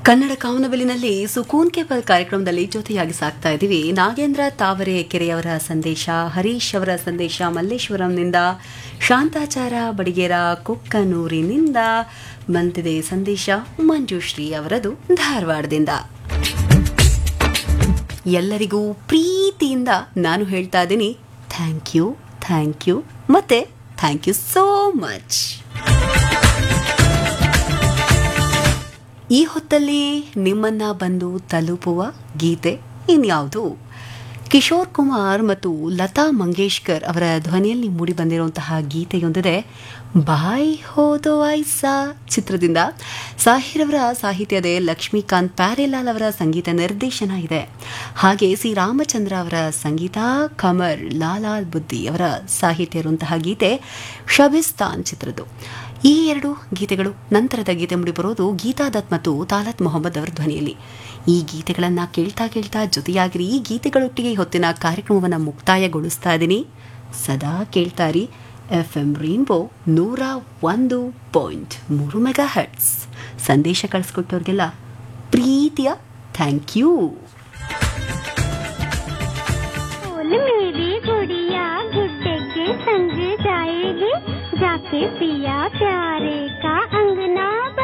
Kannada ಕಾಮನಬಿಲಿನಲ್ಲಿ ಸುಕೂನ್ K ಪಲ್ ಕಾರ್ಯಕ್ರಮದಲ್ಲಿ ಜೊತೆಯಾಗಿ ಸಾಕ್ತಾ ಇದ್ದೀವಿ ನಾಗೇಂದ್ರ ತಾವರೆ ಕೆರೆಯವರ ಸಂದೇಶ ಹರೀಶ್ ಅವರ ಸಂದೇಶ ಮಲ್ಲೇಶ್ವರಂನಿಂದ ಶಾಂತಾಚಾರ ಬಡಿಗೇರ ಕೊಕ್ಕನೂರಿನಿಂದ ಬಂದಿದೆ ಸಂದೇಶ ಮಂಜುಶ್ರೀ ಅವರದು ಧಾರವಾಡದಿಂದ ಎಲ್ಲರಿಗೂ ಪ್ರೀತಿಯಿಂದ ನಾನು ಹೇಳ್ತಾ ಇದ್ದೀನಿ ಥ್ಯಾಂಕ್ ಯು ಥ್ಯಾಂಕ್ ಯು ಮತ್ತೆ ಥ್ಯಾಂಕ್ ಯು ಸೋ ಮಚ್ ಈ ಹೊತ್ತಲ್ಲಿ ನಿಮ್ಮನ್ನ ಬಂದು ತಲುಪುವ ಗೀತೆ ಇನ್ಯಾವುದು ಕಿಶೋರ್ ಕುಮಾರ್ ಮತ್ತು ಲತಾ ಮಂಗೇಶ್ಕರ್ ಅವರ ಧ್ವನಿಯಲ್ಲಿ ಮೂಡಿ ಬಂದಿರುವಂತಹ ಗೀತೆಯೊಂದಿದೆ ಬಾಯ್ ಹೋದೋ ಐಸಾ ಚಿತ್ರದಿಂದ ಸಾಹಿರ್ ಅವರ ಸಾಹಿತ್ಯದೆ ಲಕ್ಷ್ಮೀಕಾಂತ್ ಪ್ಯಾರೇಲಾಲ್ ಅವರ ಸಂಗೀತ ನಿರ್ದೇಶನ ಇದೆ ಹಾಗೆ ಸಿ ರಾಮಚಂದ್ರ ಅವರ ಸಂಗೀತ ಕಮರ್ ಲಾಲಾಲ್ ಬುದ್ದಿ ಅವರ ಸಾಹಿತ್ಯ ಇರುವಂತಹ ಗೀತೆ ಶಬಿಸ್ತಾನ್ ಚಿತ್ರದ್ದು ಈ ಎರಡು ಗೀತೆಗಳು ನಂತರದ ಗೀತೆ ಮುಡಿಬರೋದು ಗೀತಾ ದತ್ ಮತ್ತು ತಾಲತ್ ಮೊಹಮ್ಮದ್ ಅವರ ಧ್ವನಿಯಲ್ಲಿ ಈ ಗೀತೆಗಳನ್ನು ಕೇಳ್ತಾ ಕೇಳ್ತಾ ಜೊತೆಯಾಗಿರಿ ಈ ಗೀತೆಗಳೊಟ್ಟಿಗೆ ಈ ಹೊತ್ತಿನ ಕಾರ್ಯಕ್ರಮವನ್ನು ಮುಕ್ತಾಯಗೊಳಿಸ್ತಾ ಇದ್ದೀನಿ ಸದಾ ಕೇಳ್ತಾರಿ ಎಫ್ ಎಂ ರೈನ್ಬೋ ನೂರ ಒಂದು ಪಾಯಿಂಟ್ ಮೂರು ಮೆಗಾ ಹರ್ಟ್ಸ್ ಸಂದೇಶ ಕಳಿಸ್ಕೊಟ್ಟವ್ರಿಗೆಲ್ಲ ಪ್ರೀತಿಯ ಥ್ಯಾಂಕ್ ಯೂ बोल मेरी गुड़िया गुड्डे के संग जाएगी जाके पिया प्यारे का